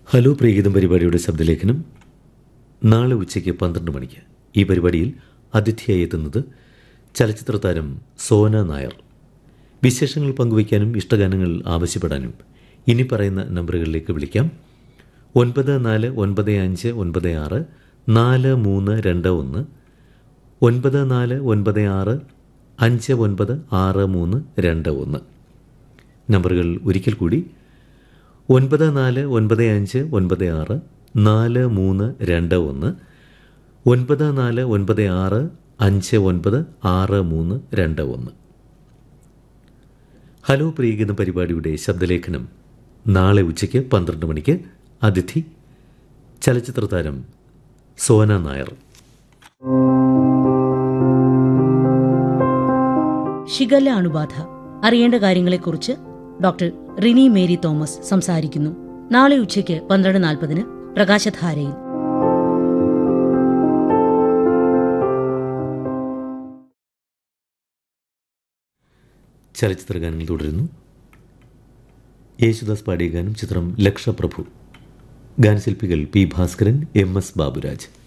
hello പ്രിയഗീതം പരിപാടിയുടെ ശബ്ദലേഖനം നാളെ ഉച്ചയ്ക്ക് പന്ത്രണ്ട് മണിക്ക് ഈ പരിപാടിയിൽ അതിഥിയായി എത്തുന്നത് ചലച്ചിത്ര താരം സോന നായർ വിശേഷങ്ങൾ പങ്കുവയ്ക്കാനും ഇഷ്ടഗാനങ്ങൾ ആവശ്യപ്പെടാനും ഇനി പറയുന്ന നമ്പറുകളിലേക്ക് വിളിക്കാം ഒൻപത് നാല് ഒൻപത് അഞ്ച് ഒൻപത് ആറ് നാല് മൂന്ന് രണ്ട് ഒന്ന് ഒൻപത് നാല് ഒൻപത് ആറ് അഞ്ച് ഒൻപത് ആറ് മൂന്ന് രണ്ട് ഒന്ന് നമ്പറുകൾ ഒരിക്കൽ കൂടി ഒൻപത് നാല് ഒൻപത് അഞ്ച് ഒൻപത് ആറ് നാല് മൂന്ന് രണ്ട് ഒന്ന് ഒൻപത് നാല് ഒൻപത് ആറ് അഞ്ച് ഒൻപത് ആറ് മൂന്ന് രണ്ട് ഒന്ന് ഹലോ പ്രിയഗീത പരിപാടിയുടെ ശബ്ദലേഖനം നാളെ ഉച്ചയ്ക്ക് പന്ത്രണ്ട് മണിക്ക് അതിഥി ചലച്ചിത്ര താരം സോന നായർ ഷിഗല്ല അണുബാധ അറിയേണ്ട കാര്യങ്ങളെക്കുറിച്ച് ഡോക്ടർ റിനി മേരി തോമസ് സംസാരിക്കുന്നു നാളെ ഉച്ചയ്ക്ക് പന്ത്രണ്ട് നാൽപ്പതിന് പ്രകാശധാരയിൽ ചലച്ചിത്ര ഗാനങ്ങൾ തുടരുന്നു യേശുദാസ് പാടിയ ഗാനം ചിത്രം ലക്ഷപ്രഭു ഗാനശില്പികൾ P Bhaskaran M S Baburaj